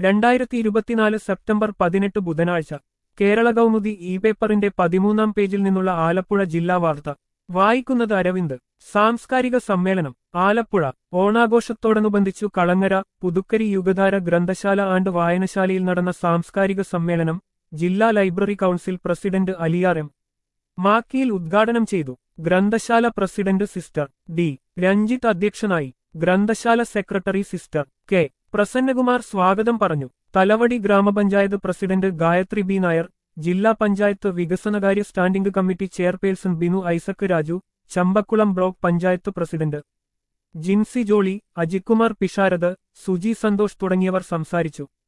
രണ്ടായിരത്തി ഇരുപത്തിനാല് സെപ്റ്റംബർ പതിനെട്ട് ബുധനാഴ്ച കേരള കൗമുദി ഇ പേപ്പറിന്റെ പതിമൂന്നാം പേജിൽ നിന്നുള്ള ആലപ്പുഴ ജില്ലാ വാർത്ത വായിക്കുന്നത് അരവിന്ദ് സാംസ്കാരിക സമ്മേളനം ആലപ്പുഴ ഓണാഘോഷത്തോടനുബന്ധിച്ചു കളങ്ങര പുതുക്കരി യുഗധാര ഗ്രന്ഥശാല ആണ്ട് വായനശാലയിൽ നടന്ന സാംസ്കാരിക സമ്മേളനം ജില്ലാ library council president Aliyar M Makkiyil ഉദ്ഘാടനം ചെയ്തു ഗ്രന്ഥശാല പ്രസിഡന്റ് സിസ്റ്റർ ഡി രഞ്ജിത്ത് അധ്യക്ഷനായി ഗ്രന്ഥശാല സെക്രട്ടറി സിസ്റ്റർ കെ പ്രസന്നകുമാർ സ്വാഗതം പറഞ്ഞു തലവടി ഗ്രാമപഞ്ചായത്ത് പ്രസിഡന്റ് ഗായത്രി ബി നായർ ജില്ലാ പഞ്ചായത്ത് വികസനകാര്യ standing committee chairperson Binu Isaac Raju Champakulam block panchayat president Jincy Jolly Ajikumar Pisharad Suji Santhosh തുടങ്ങിയവർ സംസാരിച്ചു